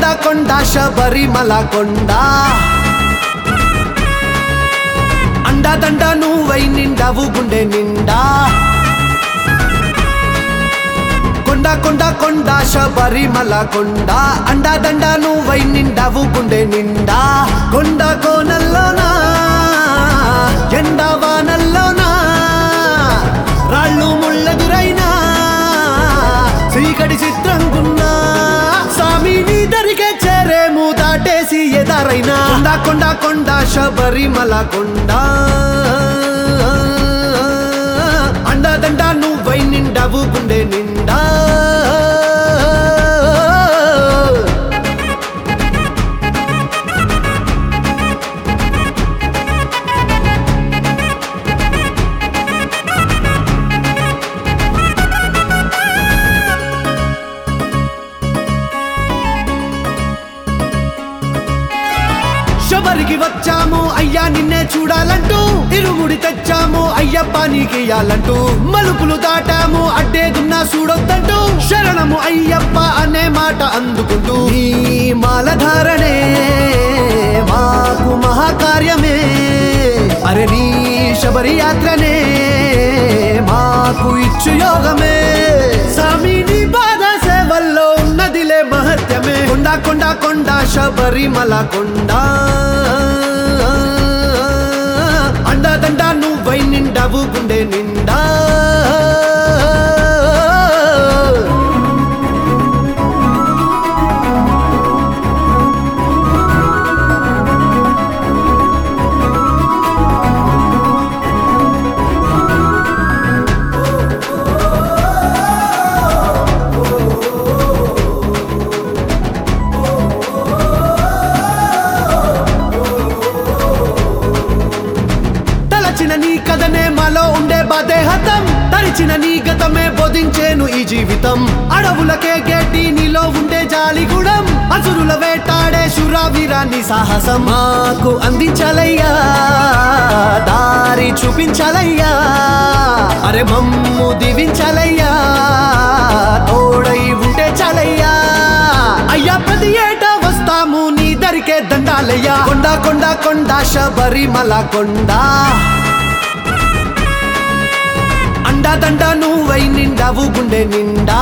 కొండ శబరిమల కొండ అండదండ నువ్వై నిండవు గుండె నిండా కొండ కొండ కొండ శబరిమల కొండ అండదండ నువ్వై నిండవు గుండె నిండా కొండ కోనల్లోనా ఎండ వానల్లోనా రాళ్ళు ముళ్ళెదురైనా చీకటి చిత్రంగున్నా స్వామి నీ దరికే చేరేము దాటేసి ఎదారైనా కొండ కొండ కొండ శబరిమల కొండ అండదండ నువ్వై నిండవు గుండె నిండా శబరికి వచ్చాము అయ్యా నిన్నే చూడాలంటూ ఇరుముడి తెచ్చాము అయ్యప్ప నీకియాలంటూ మలుపులు దాటాము అడ్డేదున్నా చూడొద్దంటూ శరణము అయ్యప్ప అనే మాట అందుకుంటూ ఈ మాలధారణే మాకు మహాకార్యమే అరే నీ శబరి యాత్రనే మాకు ఇచ్చు యోగమే స్వామి నీ పాద సేవల్లో ఉన్నదిలే మహత్యమే కొండ కొండ కొండ శబరిమల కొండ అండదండ నువ్వై నిండవు గుండె నిండా తలచిన నీ కథనే మాలో ఉండే బాధేహతం తరిచిన నీ గతమే బోధించేను ఈ జీవితం అడవులకే గేటి నీలో ఉండే జాలిగుడం అసురుల వేటాడే శురావీరాన్ని సాహసం మాకు అందించాలయ్యా దారి చూపించాలయ్యా అరే మమ్ము దీవించాలయ్యా తోడై ఉంటే చాలయ్యా అయ్యా ప్రతి ఏటా వస్తాము నీ దరికే దండాలయ్యా కొండ కొండ కొండ శబరిమల కొండ అండదండ నువ్వై నిండవు గుండె నిండా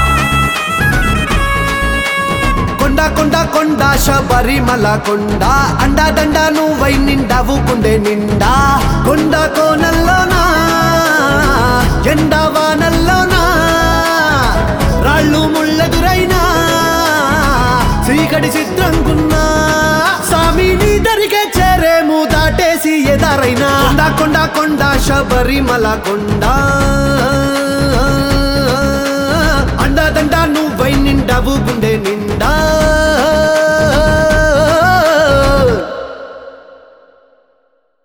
కొండ కొండ కొండ శబరిమల కొండ అండదండ నువ్వై నిండవు గుండె నిండా కొండ కోనల్లోనా ఎండ వానల్లోనా రాళ్ళు ముళ్ళెదురైనా చీకటి చిత్రంకున్నా స్వామి నీ దరికే చేరేము దాటేసి ఎదారైనా కొండ కొండ కొండ శబరిమల కొండ